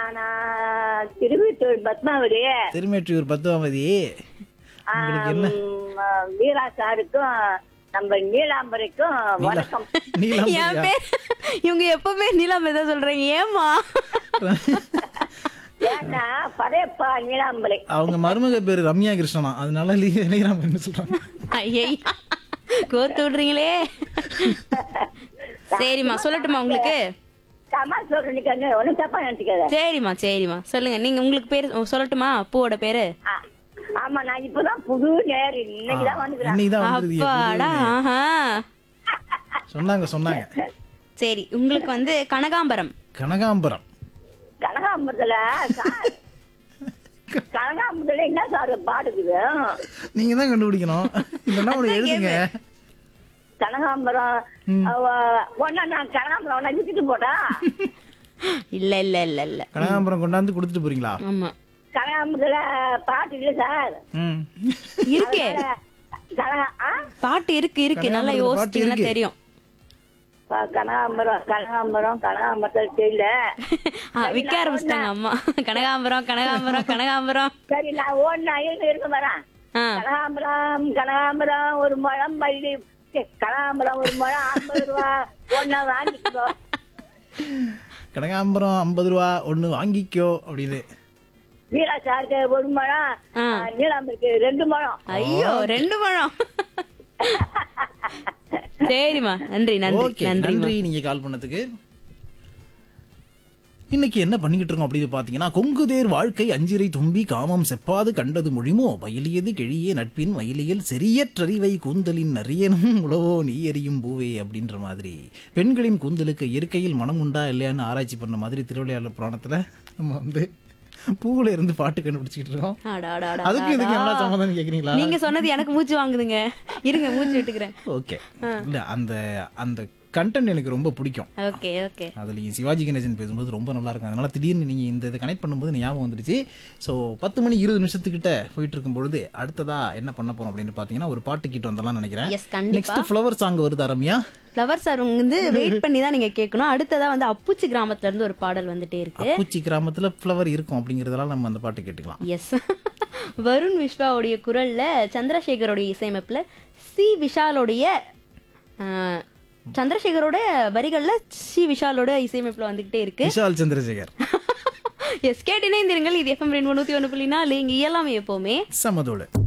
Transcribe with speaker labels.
Speaker 1: நான் திருவிட்டூர் பத்மாவதி
Speaker 2: திருமேற்றியூர் பத்துவாமதி உங்களுக்கு என்ன
Speaker 1: ஆம், வீரா சாருக்கும் நம்ம நீலாம்பரிக்கும் வணக்கம்
Speaker 3: என்
Speaker 2: நீலாம்
Speaker 3: பேர் இவங்க எப்பவுமே நீலாம்பரி தான் சொல்றீங்க ஏமா
Speaker 1: ஏன்னா படையப்பா நீலாம்பரி
Speaker 2: அவங்க மருமக பேரு ரம்யா கிருஷ்ணனா அதனால லீ- நீலாம் என்ன சொல்றாங்க
Speaker 3: ஐயை கோத்து விடுறீங்களே சரிம்மா சொல்லட்டுமா உங்களுக்கு
Speaker 1: அம்மா சொல்றேன் ஒன்னும் தப்பா நினைச்சுக்காத
Speaker 3: சரிம்மா சரிம்மா சொல்லுங்க நீங்க உங்களுக்கு பேர் சொல்லட்டுமா பூவோட பேரு
Speaker 1: ஆ, ஆமா நான் இப்பதான் புது நேர் இன்னைக்குதான் வந்துக்கிறேன்
Speaker 2: இன்னைக்கு தான் வந்தது
Speaker 3: அப்பாடா ஆஹா
Speaker 2: சொன்னாங்க சொன்னாங்க
Speaker 3: சரி உங்களுக்கு வந்து கனகாம்பரம்
Speaker 2: கனகாம்பரம்
Speaker 1: கனகாம்பரத்துல சார் கனகாம்பரத்துல என்ன சார் பாடுக்குது
Speaker 2: நீங்க தான் கண்டுபிடிக்கணும் இல்லைன்னா உனக்கு எழுதுங்க
Speaker 1: கனகாம்பரம் அவ ஒன்னா நான் கனகாம்பரம் ஒன்னா வித்துட்டு போட்டா
Speaker 3: இல்ல இல்ல இல்ல இல்ல
Speaker 2: கனகாம்பரம் கொண்டாந்து கொடுத்துட்டு போறீங்களா
Speaker 3: ஆமா
Speaker 1: கனகாம்பரத்துல பாட்டு இல்ல சார்
Speaker 2: ம்
Speaker 3: இருக்கே
Speaker 1: கனகா ஆ?
Speaker 3: பாட்டு இருக்கு இருக்கு நல்லா
Speaker 2: கனகாம்பரம் பாட்டு
Speaker 3: யோசிச்சீங்கன்னா
Speaker 2: இருக்கு.
Speaker 3: தெரியும்
Speaker 1: ப- கனகாம்பரம் கனகாம்பரம் கனகாம்பரத்தில் தெரியல
Speaker 3: ஆ, விக்க ஆரம்பிச்சிட்டாங்க அம்மா கனகாம்பரம் கனகாம்பரம் கனகாம்பரம்
Speaker 1: சரி நான் ஓடினா இருந்து இருக்க வரேன்
Speaker 3: ஆ
Speaker 1: கனகாம்பரம் கனகாம்பரம் ஒரு முழம் மல்லி சே, கனகாம்பரம் ஒரு முழம் ஐம்பது ரூபா ஒன்னா வாங்கிக்கோ
Speaker 2: கனகாம்பரம் ஐம்பது ரூபா ஒண்ணு வாங்கிக்கோ அப்படின்னு
Speaker 1: வீரா சாருக்கு ஒரு முழம்
Speaker 3: ஆ.
Speaker 1: நீலாம்பருக்கு ரெண்டு முழம்
Speaker 3: ஐயோ ரெண்டு பழம் சரிம்மா நன்றி நன்றி
Speaker 2: ஓகே
Speaker 3: நன்றி
Speaker 2: நன்றி நீங்க கால் பண்ணதுக்கு இன்னைக்கு என்ன பண்ணிக்கிட்டு இருக்கோம் அப்படின்னு பாத்தீங்கன்னா கொங்குதேர் வாழ்க்கை அஞ்சிரை தும்பி காமம் செப்பாது கண்டது மொழிமோ வயலியது கிழியே நட்பின் வயலியல் செரியற்றறிவை கூந்தலின் நரியனும் உழவோ நீ எறியும் பூவே அப்படின்ற மாதிரி பெண்களின் கூந்தலுக்கு இயற்கையில் மனம் உண்டா இல்லையான்னு ஆராய்ச்சி பண்ண மாதிரி திருவிளையாடல் புராணத்துல நம்ம வந்து பூவுல இருந்து பாட்டு கண்டுபிடிச்சிக்கிட்டு இருக்கோம்
Speaker 3: அடா, அடா, அடா,
Speaker 2: அதுக்கு இதுக்கு
Speaker 3: அடா.
Speaker 2: என்ன சம்மந்தம் கேக்குறீங்களா
Speaker 3: நீங்க சொன்னது எனக்கு மூச்சு வாங்குதுங்க இருங்க மூச்சு விட்டுக்கிறேன்
Speaker 2: ஓகே இல்ல அந்த அந்த கண்டென்ட் எனக்கு ரொம்ப பிடிக்கும்
Speaker 3: ஓகே ஓகே
Speaker 2: அதுலேயும் சிவாஜி கணேசன் பேசும்போது ரொம்ப நல்லா இருக்கும் அதனால திடீர்னு நீங்கள் இந்த இதை கனெக்ட் பண்ணும்போது எனக்கு ஞாபகம் வந்துடுச்சு ஸோ பத்து மணி இருபது நிமிஷத்துக்கிட்ட போயிட்டு இருக்கும் பொழுது அடுத்ததா என்ன பண்ண போறோம் அப்படின்னு பார்த்தீங்கன்னா ஒரு பாட்டு கிட்ட வந்தலாம் நினைக்கிறேன்
Speaker 3: Yes, கண்டிப்பா.
Speaker 2: நெக்ஸ்ட் ஃப்ளவர் சாங் வருது ரம்யா
Speaker 3: ஃப்ளவர் சார் வந்து வெயிட் பண்ணி தான் நீங்க கேட்கணும் அடுத்ததா வந்து அப்புச்சி கிராமத்துல இருந்து ஒரு பாடல் வந்துட்டே இருக்கு
Speaker 2: பூச்சி கிராமத்துல ஃப்ளவர் இருக்கும் அப்படிங்கிறதெல்லாம் நம்ம அந்த பாட்டு கேட்டுக்கலாம்
Speaker 3: எஸ் வருண் விஸ்வாவுடைய குரல்ல சந்திரசேகரோடைய இசையமைப்புல சி விஷாலோடைய ஆஹ், சந்திரசேகரோட வரிகள்ல சி விஷாலோட இசையமைப்புல வந்துகிட்டே இருக்கு
Speaker 2: விஷால் சந்திரசேகர்
Speaker 3: எஸ் கேட்டினே இருந்தீர்கள் இது எஃப்எம் ரெண்டு நூத்தி ஒன்று புள்ளி நாலு இங்க இயலாமை எப்பவுமே
Speaker 2: சமதோடு